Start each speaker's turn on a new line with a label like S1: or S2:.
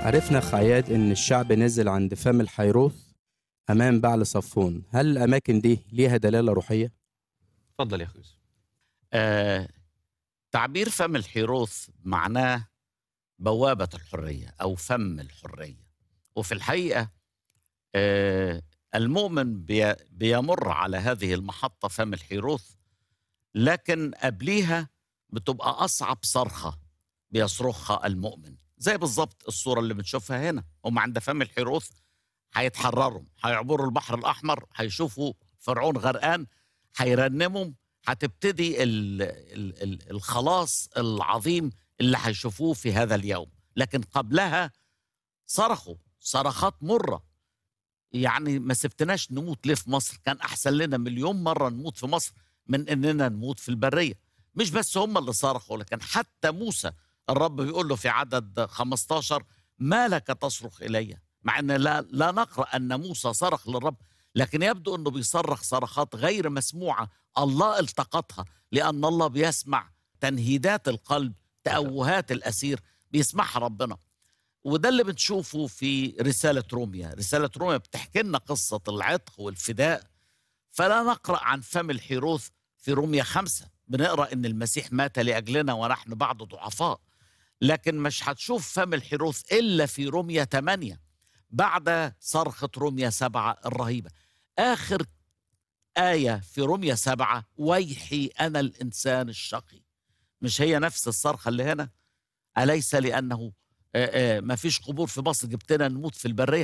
S1: عرفنا خعياد إن الشعب نزل عند فم الحيروث أمام بعل صفون هل الأماكن دي ليها دلالة روحية؟
S2: اتفضل يا اخي يوسف
S3: آه تعبير فم الحيروث معناه بوابة الحرية أو فم الحرية وفي الحقيقة آه المؤمن بي بيمر على هذه المحطة فم الحيروث لكن قبليها بتبقى أصعب صرخة بيصرخها المؤمن زي بالظبط الصورة اللي بنشوفها هنا هم عند فم الحيروث هيتحرروا هيعبروا البحر الأحمر هيشوفوا فرعون غرقان هيرنموا هتبتدي ال ال ال الخلاص العظيم اللي هيشوفوه في هذا اليوم لكن قبلها صرخوا صرخات مرة يعني ما سبتناش نموت ليه في مصر كان أحسن لنا مليون مرة نموت في مصر من إننا نموت في البرية مش بس هم اللي صرخوا لكن حتى موسى الرب بيقول له في عدد 15 ما لك تصرخ إلي مع أن لا, لا نقرأ أن موسى صرخ للرب لكن يبدو أنه بيصرخ صرخات غير مسموعة الله التقطها لأن الله بيسمع تنهيدات القلب تأوهات الأسير بيسمعها ربنا وده اللي بنشوفه في رسالة روميا رسالة روميا بتحكي لنا قصة العتق والفداء فلا نقرأ عن فم الحيروث في روميا خمسة بنقرأ إن المسيح مات لأجلنا ونحن بعد ضعفاء لكن مش هتشوف فم الحيروث إلا في روميا 8 بعد صرخة روميا سبعة الرهيبة آخر آية في روميا سبعة ويحي أنا الإنسان الشقي مش هي نفس الصرخة اللي هنا أليس لأنه ما فيش قبور في مصر جبتنا نموت في البرية